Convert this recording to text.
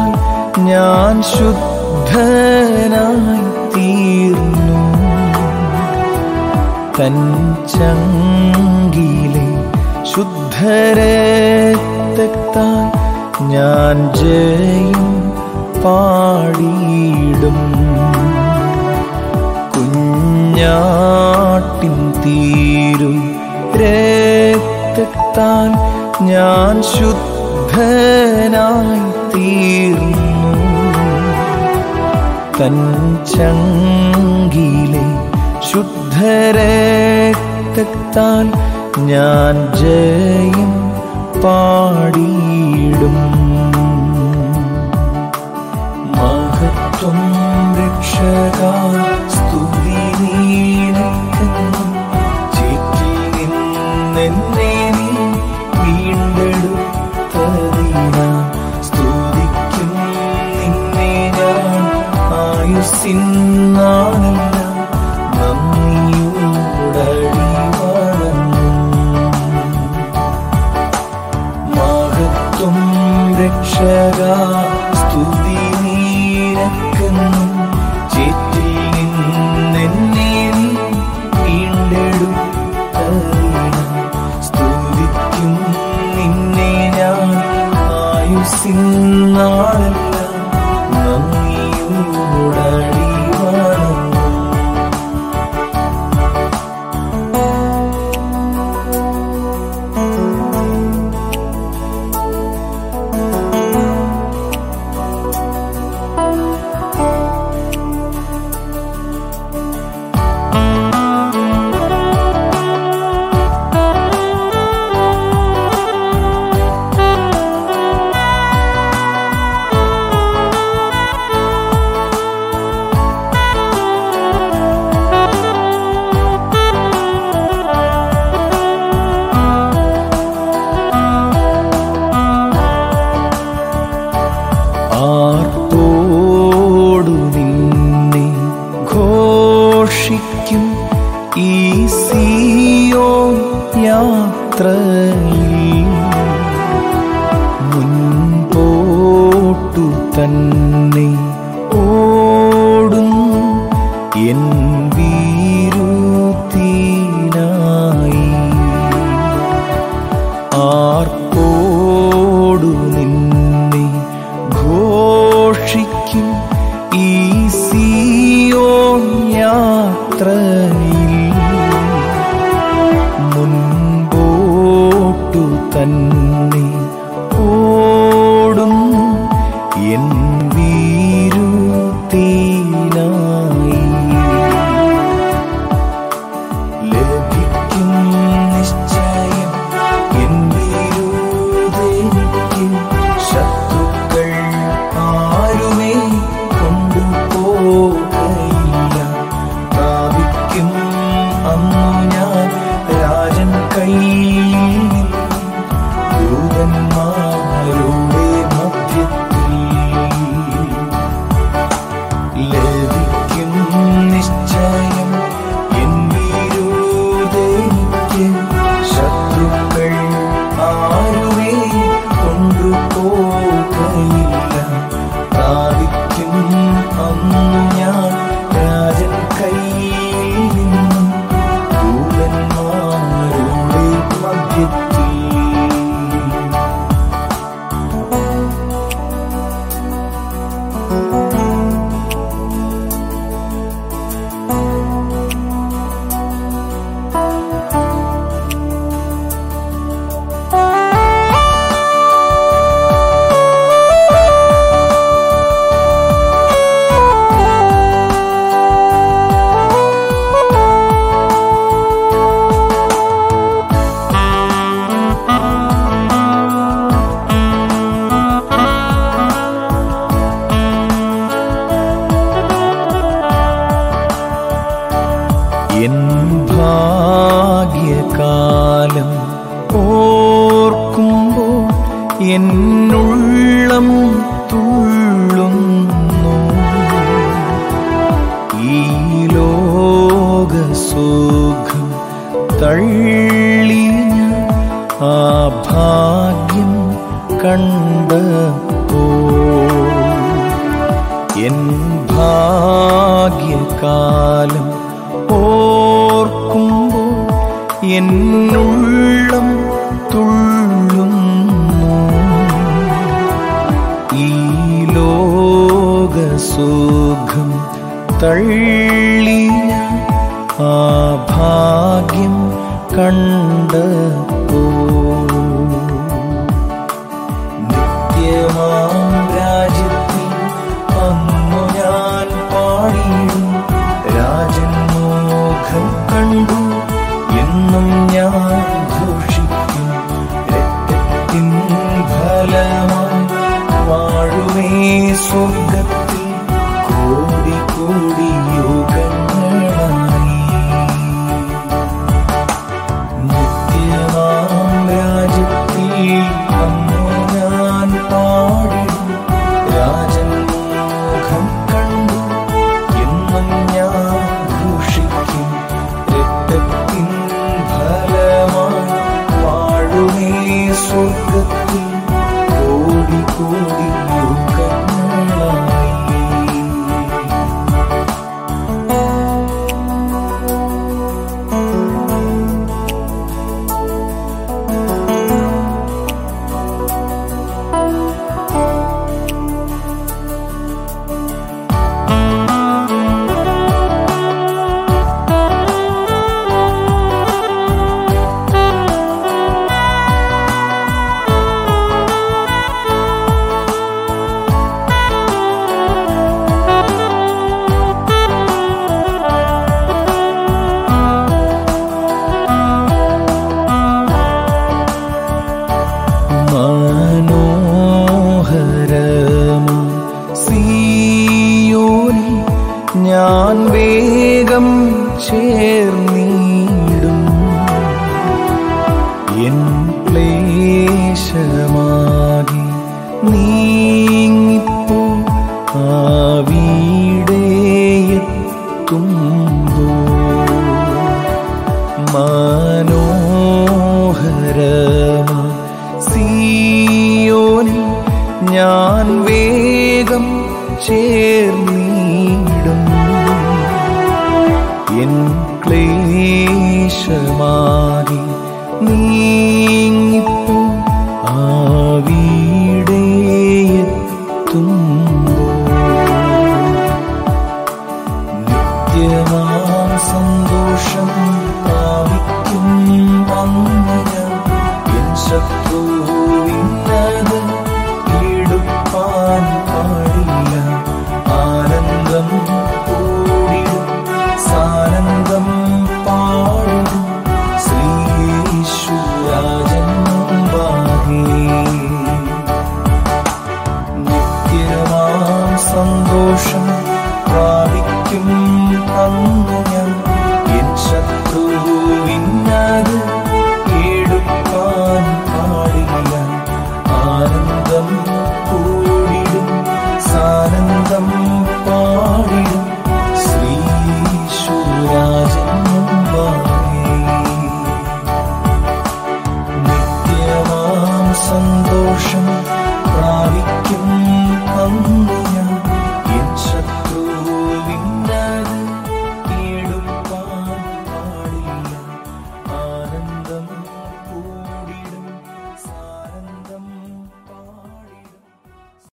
ഞാൻ ശുദ്ധനായി തീർന്നു തൻ ചങ്കിലെ ശുദ്ധരക്തത്താൽ ഞാൻ ജയം പാടിയിടും കുഞ്ഞാട്ടിൻ തീരു രക്തത്താൽ ഞാൻ ശുദ്ധനായി തീർന്നു തൻ ചങ്കിലെ ശുദ്ധരക്തത്താൽ ഞാൻ ജയം പാടിയിടും മഹത്വം രക്ഷക സ്തുതി നീനക്കെന്നും ചേറ്റിൽ നിന്നെന്നെ നീ വീണ്ടെടുത്തതിനാ സ്തുതിക്കും നിന്നെ ഞാൻ ആയുസിന്നാണെല്ലാം നന്ദിയോടടി വളർന്നു മഹത്വം രക്ഷക സ്തുതി നീരക്കെന്നും ചേറ്റിൽ നിന്നെന്നെ നീ വീണ്ടെടുത്തതിനാ സ്തുതിക്കും നിന്നെ ഞാൻ ആയുസിന്നാളെല്ലാം നന്ദിയോടടി വളർന്നു ആർത്തോടു നിന്നെ ഘോഷിക്കും ഈ സിയോ യാത്രയിൽ മുൻപോട്ടു തന്നെ ഓടും എൻ വീരുത്തിനായി ആർപ്പോടു നിന്നെ ഘോഷിക്കും ഈ സിയോൻ യാത്രയിൽ മുൻപോട്ടു തന്നെ ഓടും എൻ വീരുത്തിനായി ലഭിക്കും നിശ്ചയം എൻ വിരുദ്ധനിക്ക് ശത്രുക്കൾ ആരുമേ കൊണ്ടുപോകില്ല ഭാഗ്യകാലം ഓർക്കുമ്പോൾ എന്നുള്ളം തുള്ളുന്നു ഈ ലോകസുഖം തള്ളിയ ആ ഭാഗ്യം കണ്ടപ്പോ നിത്യമാം രാജ്യത്തിൽ അന്നു ഞാൻ പാടിയിടും രാജൻ മോഖം കണ്ടു എന്നും ഞാൻ ഘോഷിക്കും രക്തത്തിൻ ഫലമായി വാഴുമേ സ്വർഗത്തിൽ കോടി കോടി യുഗങ്ങളായി നിത്യമാം രാജ്യത്തിൽ അന്നു ഞാൻ പാടിടും രാജൻ മുഖം കണ്ടു എന്നും ഞാൻ ഘോഷിക്കും രക്തത്തിൻ ഫലമായി വാഴുമേ സ്വർഗത്തിൽ കോടി കോടി യുഗങ്ങളായി മനോഹരമ സിയോനിൽ ഞാൻ വേഗം ചേർന്നിടും എൻ ക്ലേശമാകി നീങ്ങിപ്പോ ആവിടെയെത്തുമ്പോ മനോഹരമ സിയോനിൽ ഞാൻ വേഗം ചേർന്നിടും എൻ ക്ലേശമാകി നീങ്ങിപ്പോ ആവിടെയെത്തുമ്പോ നിത്യമാം സന്തോഷം പ്രാപിക്കും അന്ന് ഞാൻ എൻ ശത്രുവിന്നത് എടുപ്പാൻ പാടില്ല ആനന്ദം കൂടിടും സാനന്ദം പാടിടും ശ്രീയേശുരാജൻ മുമ്പാകെ നിത്യമാം സന്തോഷം